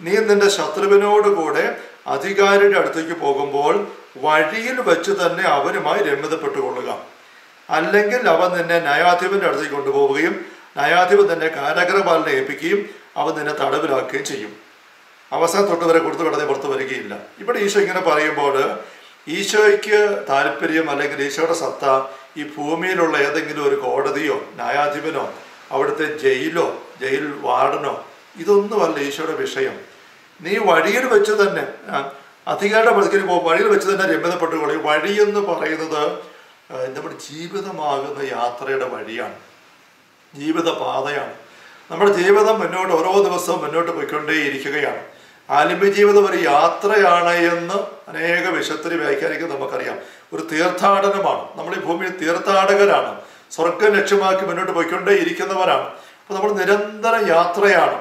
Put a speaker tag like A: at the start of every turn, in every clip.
A: നീ നിന്റെ ശത്രുവിനോട് കൂടെ അധികാരിയുടെ അടുത്തേക്ക് പോകുമ്പോൾ വഴിയിൽ വെച്ച് തന്നെ അവനുമായി രമ്യതപ്പെട്ടുകൊള്ളുക അല്ലെങ്കിൽ അവൻ നിന്നെ ന്യായാധിപന്റെ അടുത്തേക്ക് കൊണ്ടുപോവുകയും ന്യായാധിപൻ നിന്നെ കാരാഗ്രഹപാലനെ ഏൽപ്പിക്കുകയും അവൻ നിന്നെ തടവിലാക്കുകയും ചെയ്യും അവസാനം തൊട്ട് വരെ കൊടുത്തു വിടാതെ പുറത്ത് വരികയില്ല ഇവിടെ ഈശോ ഇങ്ങനെ പറയുമ്പോൾ ഈശോയ്ക്ക് താല്പര്യം അല്ലെങ്കിൽ ഈശോയുടെ സത്ത ഈ ഭൂമിയിലുള്ള ഏതെങ്കിലും ഒരു കോടതിയോ ന്യായാധിപനോ അവിടുത്തെ ജയിലോ ജയിൽ വാർഡനോ ഇതൊന്നുമല്ല ഈശോയുടെ വിഷയം നീ വഴിയിൽ വെച്ച് തന്നെ ആ, അധികാരിയുടെ പതുക്കിന് പോകും വഴിയിൽ വെച്ച് തന്നെ രമ്യതപ്പെട്ടുകൊള്ളു വഴി എന്ന് പറയുന്നത് ആ, നമ്മുടെ ജീവിതമാകുന്ന യാത്രയുടെ വഴിയാണ് ജീവിത പാതയാണ് നമ്മുടെ ജീവിതം മുന്നോട്ട് ഓരോ ദിവസവും മുന്നോട്ട് പോയിക്കൊണ്ടേയിരിക്കുകയാണ് ആലിമ്യ ജീവിതം ഒരു യാത്രയാണ് എന്ന് അനേക വിശുദ്ധരി വ്യാഖ്യാനിക്കുന്നത് നമുക്കറിയാം ഒരു തീർത്ഥാടനമാണ് നമ്മൾ ഈ ഭൂമിയിൽ തീർത്ഥാടകരാണ് സ്വർഗം ലക്ഷ്യമാക്കി മുന്നോട്ട് പോയിക്കൊണ്ടേ ഇരിക്കുന്നവരാണ് അപ്പോൾ നമ്മൾ നിരന്തരം യാത്രയാണ്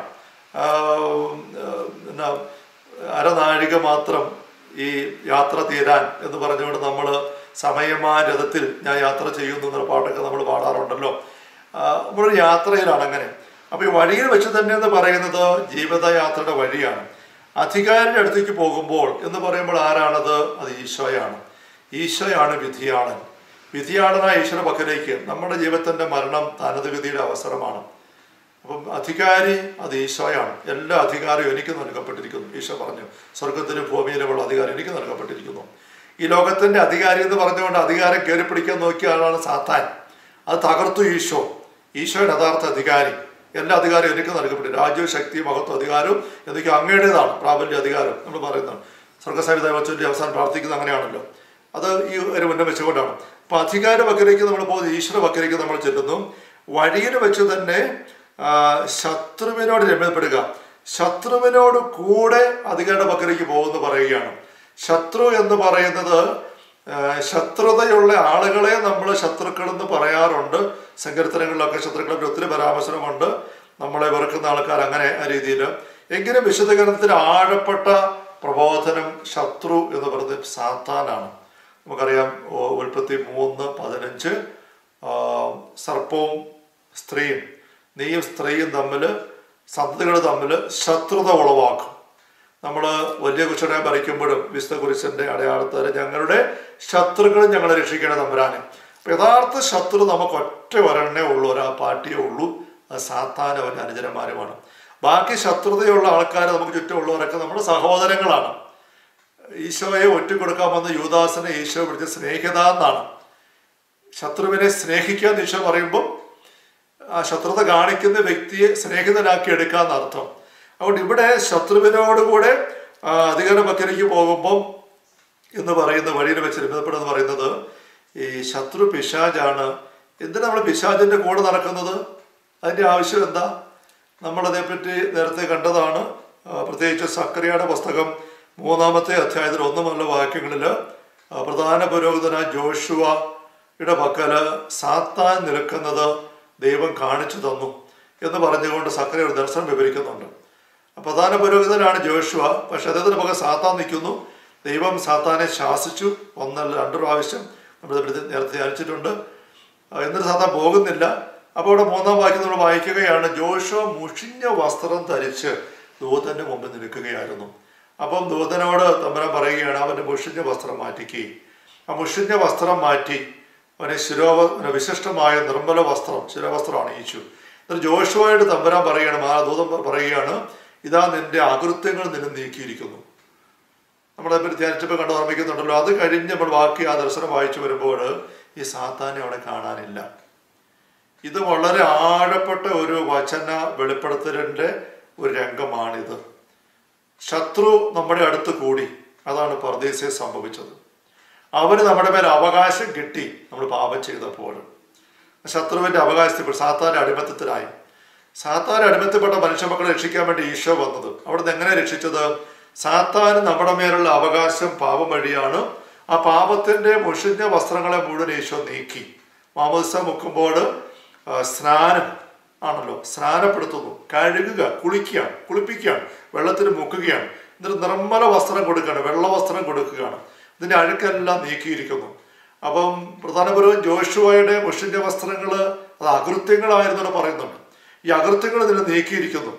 A: ആഹ് എന്നാ അരനാഴിക മാത്രം ഈ യാത്ര തീരാൻ എന്ന് പറഞ്ഞുകൊണ്ട് നമ്മൾ സമയമാ രഥത്തിൽ ഞാൻ യാത്ര ചെയ്യുന്നു എന്നൊരു പാട്ടൊക്കെ നമ്മൾ പാടാറുണ്ടല്ലോ ആഹ് നമ്മളൊരു യാത്രയിലാണ് അങ്ങനെ അപ്പോൾ ഈ വഴിയിൽ വെച്ച് തന്നെ എന്ന് പറയുന്നത് ജീവിതയാത്രയുടെ വഴിയാണ് അധികാരിയുടെ അടുത്തേക്ക് പോകുമ്പോൾ എന്ന് പറയുമ്പോൾ ആരാണത് അത് ഈശോയാണ് ഈശോയാണ് വിധിയാളൻ വിധിയാളനായ ഈശ്വര പക്കലേക്ക് നമ്മുടെ ജീവിതത്തിന്റെ മരണം തനത് വിധിയുടെ അവസരമാണ് അപ്പം അധികാരി അത് ഈശോയാണ് എല്ലാ അധികാരവും എനിക്ക് നൽകപ്പെട്ടിരിക്കുന്നു ഈശോ പറഞ്ഞു സ്വർഗത്തിലും ഭൂമിയിലുമുള്ള അധികാരം എനിക്ക് നൽകപ്പെട്ടിരിക്കുന്നു ഈ ലോകത്തിന്റെ അധികാരി എന്ന് പറഞ്ഞുകൊണ്ട് അധികാരം കയറി പിടിക്കാൻ നോക്കിയ ആളാണ് സാത്താൻ അത് തകർത്തു ഈശോ ഈശോയുടെ യഥാർത്ഥ അധികാരി എല്ലാ അധികാരവും എനിക്ക് നൽകപ്പെട്ടു രാജ്യവും ശക്തിയും മഹത്വം അധികാരവും എന്നൊക്കെ അങ്ങയുടേതാണ് പ്രാബല്യ അധികാരം നമ്മൾ പറയുന്നത് സ്വർഗസേവിത വച്ചൊല്ലി അവസാനം പ്രാർത്ഥിക്കുന്നത് അങ്ങനെയാണല്ലോ അത് ഈ ഒരു മുന്നേ വെച്ചുകൊണ്ടാണ് അപ്പൊ അധികാര വക്കലേക്ക് നമ്മൾ പോകുന്നത് ഈശ്വര വക്കലേക്ക് നമ്മൾ ചെല്ലുന്നു വഴിയിൽ വെച്ച് തന്നെ ആ, ശത്രുവിനോട് രമ്യപ്പെടുക ശത്രുവിനോട് കൂടെ അധികാരിയുടെ പക്കലേക്ക് പോകുമെന്ന് പറയുകയാണ് ശത്രു എന്ന് പറയുന്നത് ആ, ശത്രുതയുള്ള ആളുകളെ നമ്മൾ ശത്രുക്കൾ എന്ന് പറയാറുണ്ട് സങ്കീർത്തനങ്ങളിലൊക്കെ ശത്രുക്കളെ പറ്റി ഒത്തിരി പരാമർശനമുണ്ട് നമ്മളെ വെറുക്കുന്ന ആൾക്കാർ അങ്ങനെ ആ രീതിയിൽ എങ്കിലും വിശുദ്ധീകരണത്തിൽ ആഴപ്പെട്ട പ്രബോധനം ശത്രു എന്ന് പറയുന്നത് സാത്താനാണ് നമുക്കറിയാം ഓ, ഉൽപ്പത്തി മൂന്ന് പതിനഞ്ച് ആ, സർപ്പവും സ്ത്രീയും നീയും സ്ത്രീയും തമ്മിൽ സന്തതികൾ തമ്മിൽ ശത്രുത ഉളവാക്കും നമ്മൾ വലിയ കുശനെ ഭരിക്കുമ്പോഴും വിശുദ്ധ കുരിശന്റെ അടയാളത്താൽ ഞങ്ങളുടെ ശത്രുക്കളും ഞങ്ങളെ രക്ഷിക്കണം തമ്പുരാനെ അപ്പൊ യഥാർത്ഥ ശത്രു നമുക്ക് ഒറ്റ ഒരെണ്ണേ ഉള്ളൂ ഒരാ പാർട്ടിയേ ഉള്ളൂ അത് സാത്താൻ അവൻ്റെ അനുജനന്മാരുമാണ് ബാക്കി ശത്രുതയുള്ള ആൾക്കാർ നമുക്ക് ചുറ്റുമുള്ളവരൊക്കെ നമ്മുടെ സഹോദരങ്ങളാണ് ഈശോയെ ഒറ്റുകൊടുക്കാൻ വന്ന യൂദാസിനെ ഈശോ വിളിച്ച സ്നേഹിത എന്നാണ് ശത്രുവിനെ സ്നേഹിക്കാൻ ഈശോ പറയുമ്പോൾ ആ ശത്രുത കാണിക്കുന്ന വ്യക്തിയെ സ്നേഹിതനാക്കി എടുക്കാന്ന് അർത്ഥം അതുകൊണ്ട് ഇവിടെ ശത്രുവിനോടുകൂടെ ആ, അധികാര പക്കലേക്ക് പോകുമ്പം എന്ന് പറയുന്ന വഴിയിൽ വെച്ച് രമ്യപ്പെടുന്ന പറയുന്നത് ഈ ശത്രു പിശാജാണ് എന്തിനാ നമ്മൾ പിശാജിന്റെ കൂടെ നടക്കുന്നത് അതിന്റെ ആവശ്യം എന്താ നമ്മൾ അതേപ്പറ്റി നേരത്തെ കണ്ടതാണ് ആ, പ്രത്യേകിച്ച് സക്കറിയുടെ പുസ്തകം മൂന്നാമത്തെ അധ്യായത്തിൽ ഒന്നുമല്ല വാക്യങ്ങളിൽ ആ, പ്രധാന പുരോഹിതനായ ജോഷുവയുടെ പക്കല് സാത്താൻ നിൽക്കുന്നത് ദൈവം കാണിച്ചു തന്നു എന്ന് പറഞ്ഞുകൊണ്ട് സക്കറി ഒരു ദർശനം വിവരിക്കുന്നുണ്ട് ആ പ്രധാന പുരോഹിതനാണ് ജോഷുവ പക്ഷെ അദ്ദേഹത്തിന് പകരം സാത്താൻ നിൽക്കുന്നു ദൈവം സാത്താനെ ശാസിച്ചു ഒന്നല്ല രണ്ടു പ്രാവശ്യം നമ്മൾ ഇവിടെ നേരത്തെ ധ്യാനിച്ചിട്ടുണ്ട് ആ, എന്നിട്ട് സാത്താൻ പോകുന്നില്ല അപ്പോൾ അവിടെ മൂന്നാം വാക്യം നമ്മൾ വായിക്കുകയാണ് ജോഷുവ മുഷിഞ്ഞ വസ്ത്രം ധരിച്ച് ദൂതന്റെ മുമ്പിൽ നിൽക്കുകയായിരുന്നു അപ്പം ദൂതനോട് തമ്പുരാൻ പറയുകയാണ് അവന്റെ മുഷിഞ്ഞ വസ്ത്രം മാറ്റിക്കുകയും ആ മുഷിഞ്ഞ വസ്ത്രം മാറ്റി അവനെ ശിരോവ വിശിഷ്ടമായ നിർമ്മല വസ്ത്രം ശിരോവസ്ത്രം അണിയിച്ചു എന്നിട്ട് ജോഷുവായിട്ട് തമ്പുരാൻ പറയുകയാണ് ആ ദൂതൻ പറയുകയാണ് ഇതാ നിന്റെ അകൃത്യങ്ങൾ നിന്നെ നീക്കിയിരിക്കുന്നു നമ്മളെ പറ്റി ധ്യാനിച്ചപ്പോൾ കണ്ട് ഓർമ്മിക്കുന്നുണ്ടല്ലോ അത് കഴിഞ്ഞ് നമ്മൾ ബാക്കി ആ ദർശനം വായിച്ചു വരുമ്പോൾ ഈ സാത്താനെ അവിടെ കാണാനില്ല ഇത് വളരെ ആഴപ്പെട്ട ഒരു വചന വെളിപ്പെടുത്തലിന്റെ ഒരു രംഗമാണിത് ശത്രു നമ്മുടെ അടുത്ത് കൂടി അതാണ് പർദേശെ സംഭവിച്ചത് അവന് നമ്മുടെ മേൽ അവകാശം കിട്ടി നമ്മൾ പാപം ചെയ്തപ്പോൾ ശത്രുവിന്റെ അവകാശത്തിൽ സാത്താന്റെ അടിമത്തത്തിലായി സാത്താൻ അടിമത്തപ്പെട്ട മനുഷ്യമക്കളെ രക്ഷിക്കാൻ വേണ്ടി ഈശോ വന്നത് അവിടുന്ന് എങ്ങനെ രക്ഷിച്ചത് സാത്താന് നമ്മുടെ മേലുള്ള അവകാശം പാപം വഴിയാണ് ആ പാപത്തിന്റെ മുഷിഞ്ഞ വസ്ത്രങ്ങളെ മുഴുവൻ ഈശോ നീക്കി മാമോദിസ മുക്കുമ്പോൾ ആ, സ്നാനം ആണല്ലോ സ്നാനപ്പെടുത്തുന്നു കഴുകുക കുളിക്കുകയാണ് കുളിപ്പിക്കുകയാണ് വെള്ളത്തിൽ മുക്കുകയാണ് എന്നിട്ട് നിർമ്മല വസ്ത്രം കൊടുക്കുകയാണ് വെള്ള വസ്ത്രം കൊടുക്കുകയാണ് ഇതിന്റെ അഴുക്കെല്ലാം നീക്കിയിരിക്കുന്നു അപ്പം പ്രധാന പുരോഗൻ ജോഷുവയുടെ മുഷിന്റെ വസ്ത്രങ്ങൾ അത് അകൃത്യങ്ങളായിരുന്നു എന്ന് പറയുന്നുണ്ട് ഈ അകൃത്യങ്ങൾ ഇതിൽ നീക്കിയിരിക്കുന്നു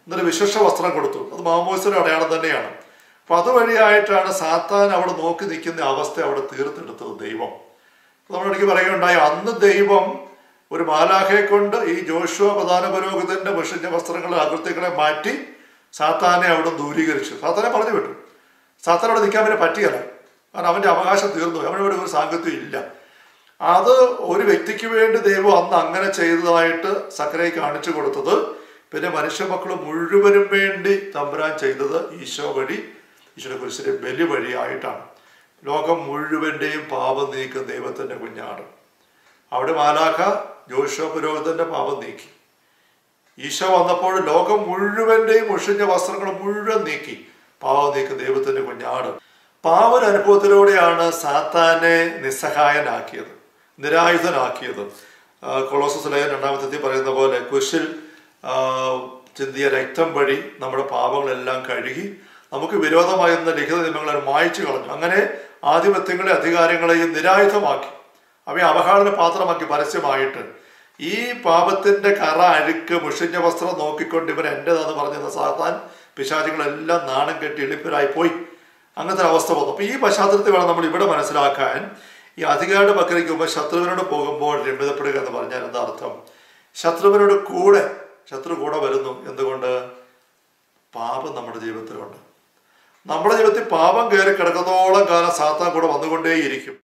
A: എന്നിട്ട് വിശേഷ വസ്ത്രം കൊടുത്തു അത് മാമോസിന്റെ അടയാളം തന്നെയാണ് അപ്പൊ അതുവഴിയായിട്ടാണ് സാത്താൻ അവിടെ നോക്കി നിൽക്കുന്ന അവസ്ഥ അവിടെ തീർത്തെടുത്തത് ദൈവം നമ്മളിടയ്ക്ക് പറയുകയുണ്ടായി അന്ന് ദൈവം ഒരു മാലാഖയെ കൊണ്ട് ഈ ജോഷുവ പ്രധാന പുരോഹിതന്റെ മുഷിഞ്ഞ വസ്ത്രങ്ങളെ അകൃത്യങ്ങളെ മാറ്റി സാത്താനെ അവിടെ ദൂരീകരിച്ചു സാത്താനെ പറഞ്ഞു വിട്ടു സാത്താൻ അവിടെ നിൽക്കാൻ പിന്നെ പറ്റിയല്ല കാരണം അവന്റെ അവകാശം തീർന്നു അവനവിടെ ഒരു സാങ്കത്യം ഇല്ല അത് ഒരു വ്യക്തിക്ക് വേണ്ടി ദൈവം അന്ന് അങ്ങനെ ചെയ്തതായിട്ട് സക്കരയെ കാണിച്ചു കൊടുത്തത് പിന്നെ മനുഷ്യ മക്കൾ മുഴുവനും വേണ്ടി തമ്പുരാൻ ചെയ്തത് ഈശോ വഴി ഈശോയുടെ കുരിശിന്റെ ബലി വഴിയായിട്ടാണ് ലോകം മുഴുവന്റെയും പാപം നീക്കുന്ന ദൈവത്തിന്റെ കുഞ്ഞാണ് അവിടെ മാലാഖ ജോഷോ പുരോഹിതന്റെ പാപം നീക്കി ഈശോ വന്നപ്പോൾ ലോകം മുഴുവന്റെയും ഒഴിഞ്ഞ വസ്ത്രങ്ങൾ മുഴുവൻ നീക്കി പാവം നീക്കി ദൈവത്തിന്റെ കുഞ്ഞാട് പാവൻ അനുഭവത്തിലൂടെയാണ് സാത്താനെ നിസ്സഹായനാക്കിയത് നിരായുധനാക്കിയത് ആ, കൊളോസസ് ലേഖനം രണ്ടാമത്തെ പറയുന്ന പോലെ കുരിശിൽ ആ, ചിന്തിയ രക്തം വഴി നമ്മുടെ പാപങ്ങളെല്ലാം കഴുകി നമുക്ക് വിരോധമായിരുന്ന ലിഖിത നിയമങ്ങളെ മായ്ച്ചു കളഞ്ഞു അങ്ങനെ ആധിപത്യങ്ങളെ അധികാരങ്ങളെയും നിരായുധമാക്കി അവയെ അവഹാളന പാത്രമാക്കി പരസ്യമായിട്ട് ഈ പാപത്തിന്റെ കറ അഴുക്ക് മുഷിഞ്ഞ വസ്ത്രം നോക്കിക്കൊണ്ട് ഇവൻ എന്റേതാന്ന് പറഞ്ഞിരുന്ന സാത്താൻ പിശാചുകളെല്ലാം നാണം കെട്ടി എളിപ്പരായി പോയി അങ്ങനത്തെ ഒരു അവസ്ഥ വന്നു അപ്പൊ ഈ പശ്ചാത്തലത്തിൽ വേണം നമ്മൾ ഇവിടെ മനസ്സിലാക്കാൻ ഈ അധികാരുടെ പക്കലേക്ക് പോകുമ്പോൾ ശത്രുവിനോട് പോകുമ്പോൾ രമ്യതപ്പെടുക എന്ന് പറഞ്ഞാൽ എന്താ അർത്ഥം ശത്രുവിനോട് കൂടെ ശത്രു കൂടെ വരുന്നു എന്തുകൊണ്ട് പാപം നമ്മുടെ ജീവിതത്തിലുണ്ട് നമ്മുടെ ജീവിതത്തിൽ പാപം കയറി കിടക്കുന്നതോളം കാലം സാത്താൻ കൂടെ വന്നുകൊണ്ടേയിരിക്കും